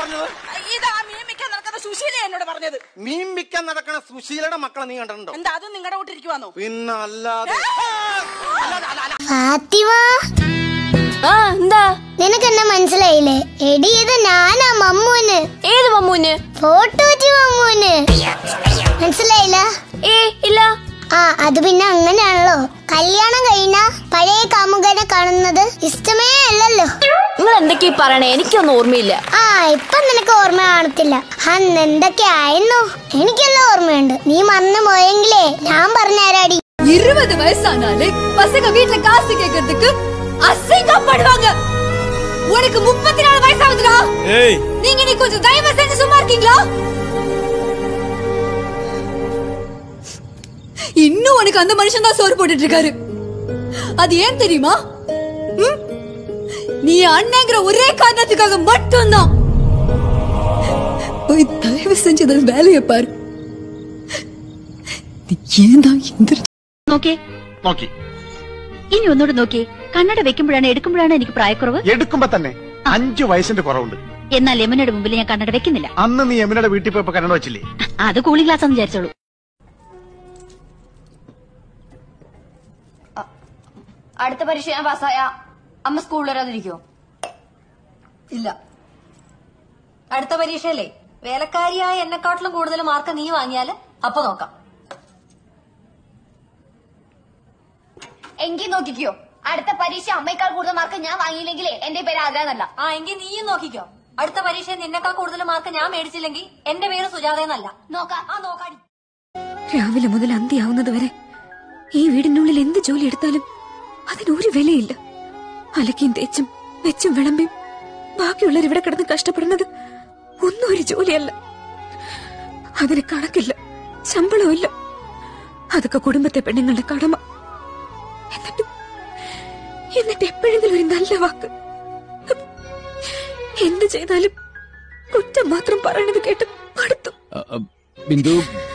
പറഞ്ഞത് ഇത് ആ മീൻ മിക്കാൻ നടക്കുന്ന സുശീല എന്നോട് പറഞ്ഞത് മീൻ വിൽക്കാൻ നടക്കണ സുശീലയുടെ മക്കളെ നീ കണ്ടിട്ടുണ്ടോ എന്താ അതും നിങ്ങളുടെ വീട്ടിരിക്കുവാന്നോ പിന്നെ അല്ലാതെ ഫാത്തിമ ആ എന്താ നിനക്ക് എന്നെ മനസ്സിലായില്ലേ എടി ഇത് ഞാനാ മമ്മൂന് ഏത് മമ്മൂന് ഫോട്ടോ മമ്മൂന് മനസ്സിലായില്ല ഏ ഇല്ല ആ അത് പിന്നെ അങ്ങനെയാണല്ലോ കല്യാണം കഴിഞ്ഞ പഴയ കാമുകനെ കാണുന്നത് ഇഷ്ടമേ അല്ലല്ലോ നിങ്ങൾ എന്തൊക്കെയാ ഈ പറയണേ എനിക്കൊന്നും ഓർമ്മയില്ല ആ ഇപ്പൊ നിനക്ക് ഓർമ്മ കാണത്തില്ല അന്ന് എന്തൊക്കെ ആയിരുന്നു എനിക്കെല്ലാം ഓർമ്മയുണ്ട് നീ മറന്നു പോയെങ്കിലേ ഞാൻ പറഞ്ഞുതരാടി இருபது வயசானாலே பசங்க வீட்டுல காசு கேக்குறதுக்கு அசிங்கப்படுவாங்க உனக்கு முப்பத்தி நாலு வயசாகுதுடா ஏய் நீங்க நீ கொஞ்சம் தயவு செஞ்சு சும்மா இருக்கீங்களா இன்னும் உனக்கு அந்த மனுஷன் தான் சோறு போட்டுட்டு இருக்காரு அது ஏன் தெரியுமா ம்? நீ அண்ணங்கிற ஒரே காரணத்துக்காக மட்டும்தான் போய் தயவு செஞ்சு அதை வேலையை பாரு நீ ஏன் தான் இந்த നോക്കിയേ നോക്കി ഇനി ഒന്നുകൂടെ നോക്കിയേ കണ്ണട വെക്കുമ്പോഴാണ് എടുക്കുമ്പോഴാണ് എനിക്ക് പ്രായക്കുറവ് എടുക്കുമ്പോ തന്നെ അഞ്ചു വയസ്സിന്റെ കുറവുണ്ട് എന്നാൽ യമനയുടെ മുമ്പിൽ ഞാൻ കണ്ണട വെക്കുന്നില്ല അന്ന് നീ യമുനയുടെ വീട്ടിൽ പോയപ്പോ കന്നഡ വെച്ചില്ലേ അത് കൂളിംഗ് ഗ്ലാസ് എന്ന് വിചാരിച്ചോളൂ അടുത്ത പരീക്ഷ ഞാൻ പാസ്സായ അമ്മ സ്കൂളിൽ വരാതിരിക്കോ ഇല്ല അടുത്ത പരീക്ഷയല്ലേ വേലക്കാരിയായ എന്നെക്കാട്ടിലും കൂടുതൽ മാർക്ക് നീ വാങ്ങിയാല് അപ്പൊ നോക്കാം എങ്കിൽ നോക്കിക്കോ അടുത്ത പരീക്ഷ അമ്മയേക്കാൾ കൂടുതൽ മാർക്ക് ഞാൻ വാങ്ങിയില്ലെങ്കിലേ എന്റെ പേര് ആകാന്നല്ല ആ എങ്കിൽ നീയും നോക്കിക്കോ അടുത്ത പരീക്ഷ നിന്നെക്കാൾ കൂടുതൽ മാർക്ക് ഞാൻ മേടിച്ചില്ലെങ്കിൽ എന്റെ പേര് സുജാത എന്നല്ല നോക്കാം ആ നോക്കാടി രാവിലെ മുതൽ അന്ത്യാവുന്നത് വരെ ഈ വീടിനുള്ളിൽ എന്ത് ജോലി എടുത്താലും അതിനൊരു വിലയില്ല അലക്കിയും തേച്ചും വെച്ചും വിളമ്പിയും ബാക്കിയുള്ളവർ ഇവിടെ കിടന്ന് കഷ്ടപ്പെടുന്നത് ഒന്നും ഒരു ജോലിയല്ല അതിന് കണക്കില്ല ശമ്പളമില്ല അതൊക്കെ കുടുംബത്തെ പെണ്ണുങ്ങളുടെ കടമ എന്നിട്ട് എന്നിട്ട് എപ്പോഴെങ്കിലും ഒരു നല്ല വാക്ക് എന്ത് ചെയ്താലും കുറ്റം മാത്രം പറയണത് കേട്ട് മടുത്തു ബിന്ദു